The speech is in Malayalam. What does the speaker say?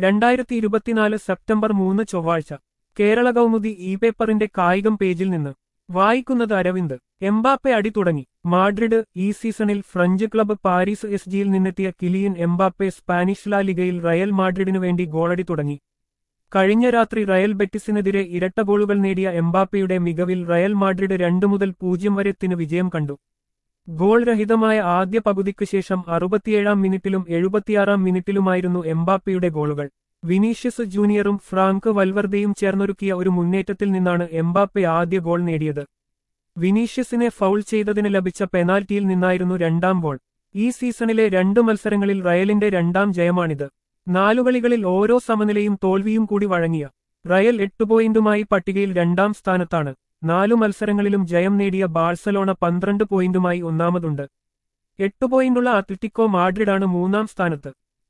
രണ്ടായിരത്തി ഇരുപത്തിനാല് സെപ്റ്റംബർ മൂന്ന് ചൊവ്വാഴ്ച കേരള കൗമുദി ഇ പേപ്പറിന്റെ കായികം പേജിൽ നിന്ന് വായിക്കുന്നത് അരവിന്ദ് എംബാപ്പെ അടി തുടങ്ങി മാഡ്രിഡ് ഈ സീസണിൽ ഫ്രഞ്ച് ക്ലബ്ബ് പാരീസ് എസ് ജിയിൽ നിന്നെത്തിയ Kylian Mbappe Spanish La ലിഗയിൽ Real മാഡ്രിഡിനു വേണ്ടി ഗോളടി തുടങ്ങി കഴിഞ്ഞ രാത്രി റയൽ ബെറ്റിസിനെതിരെ ഇരട്ട ഗോളുകൾ നേടിയ എംബാപ്പയുടെ മികവിൽ റയൽ മാഡ്രിഡ് രണ്ടു മുതൽ പൂജ്യം വരെത്തിന് വിജയം കണ്ടു ഗോൾ രഹിതമായ ആദ്യ പകുതിക്ക് ശേഷം അറുപത്തിയേഴാം മിനിറ്റിലും എഴുപത്തിയാറാം മിനിറ്റിലുമായിരുന്നു എംബാപ്പയുടെ ഗോളുകൾ വിനീഷ്യസ് ജൂനിയറും ഫ്രാങ്ക് വൽവർദയും ചേർന്നൊരുക്കിയ ഒരു മുന്നേറ്റത്തിൽ നിന്നാണ് എംബാപ്പെ ആദ്യ ഗോൾ നേടിയത് വിനീഷ്യസിനെ ഫൗൾ ചെയ്തതിന് ലഭിച്ച പെനാൽറ്റിയിൽ നിന്നായിരുന്നു രണ്ടാം ഗോൾ ഈ സീസണിലെ രണ്ട് മത്സരങ്ങളിൽ റയലിന്റെ രണ്ടാം ജയമാണിത് നാലുകളികളിൽ ഓരോ സമനിലയും തോൽവിയും കൂടി വഴങ്ങിയ റയൽ എട്ട് പോയിന്റുമായി പട്ടികയിൽ രണ്ടാം സ്ഥാനത്താണ് നാലു മത്സരങ്ങളിലും ജയം നേടിയ ബാഴ്സലോണ പന്ത്രണ്ട് പോയിന്റുമായി ഒന്നാമതുണ്ട് എട്ട് പോയിന്റുള്ള അത്ലറ്റിക്കോ മാഡ്രിഡാണ് മൂന്നാം സ്ഥാനത്ത്